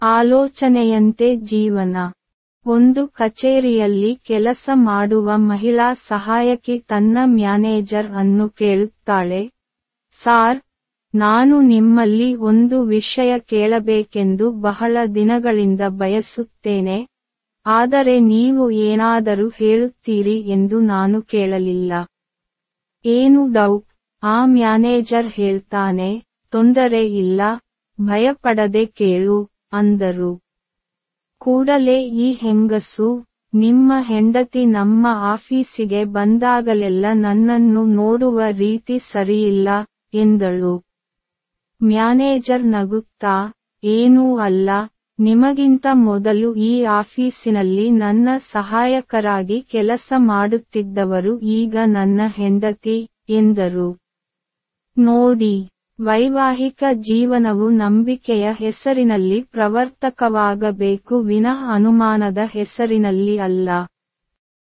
ಆಲೋಚನೆಯಂತೆ ಜೀವನ ಒಂದು ಕಚೇರಿಯಲ್ಲಿ ಕೆಲಸ ಮಾಡುವ ಮಹಿಳಾ ಸಹಾಯಕಿ ತನ್ನ ಮ್ಯಾನೇಜರ್ ಅನ್ನು ಕೇಳುತ್ತಾಳೆ ಸಾರ್ ನಾನು ನಿಮ್ಮಲ್ಲಿ ಒಂದು ವಿಷಯ ಕೇಳಬೇಕೆಂದು ಬಹಳ ದಿನಗಳಿಂದ ಬಯಸುತ್ತೇನೆ ಆದರೆ ನೀವು ಏನಾದರೂ ಹೇಳುತ್ತೀರಿ ಎಂದು ನಾನು ಕೇಳಲಿಲ್ಲ ಏನು ಡೌಟ್ ಆ ಮ್ಯಾನೇಜರ್ ಹೇಳ್ತಾನೆ ತೊಂದರೆ ಇಲ್ಲ ಭಯಪಡದೆ ಕೇಳು ಅಂದರು ಕೂಡಲೇ ಈ ಹೆಂಗಸು ನಿಮ್ಮ ಹೆಂಡತಿ ನಮ್ಮ ಆಫೀಸಿಗೆ ಬಂದಾಗಲೆಲ್ಲ ನನ್ನನ್ನು ನೋಡುವ ರೀತಿ ಸರಿಯಿಲ್ಲ ಎಂದಳು ಮ್ಯಾನೇಜರ್ ನಗುತ್ತಾ ಏನೂ ಅಲ್ಲ ನಿಮಗಿಂತ ಮೊದಲು ಈ ಆಫೀಸಿನಲ್ಲಿ ನನ್ನ ಸಹಾಯಕರಾಗಿ ಕೆಲಸ ಮಾಡುತ್ತಿದ್ದವರು ಈಗ ನನ್ನ ಹೆಂಡತಿ ಎಂದರು ನೋಡಿ ವೈವಾಹಿಕ ಜೀವನವು ನಂಬಿಕೆಯ ಹೆಸರಿನಲ್ಲಿ ಪ್ರವರ್ತಕವಾಗಬೇಕು ವಿನಃ ಅನುಮಾನದ ಹೆಸರಿನಲ್ಲಿ ಅಲ್ಲ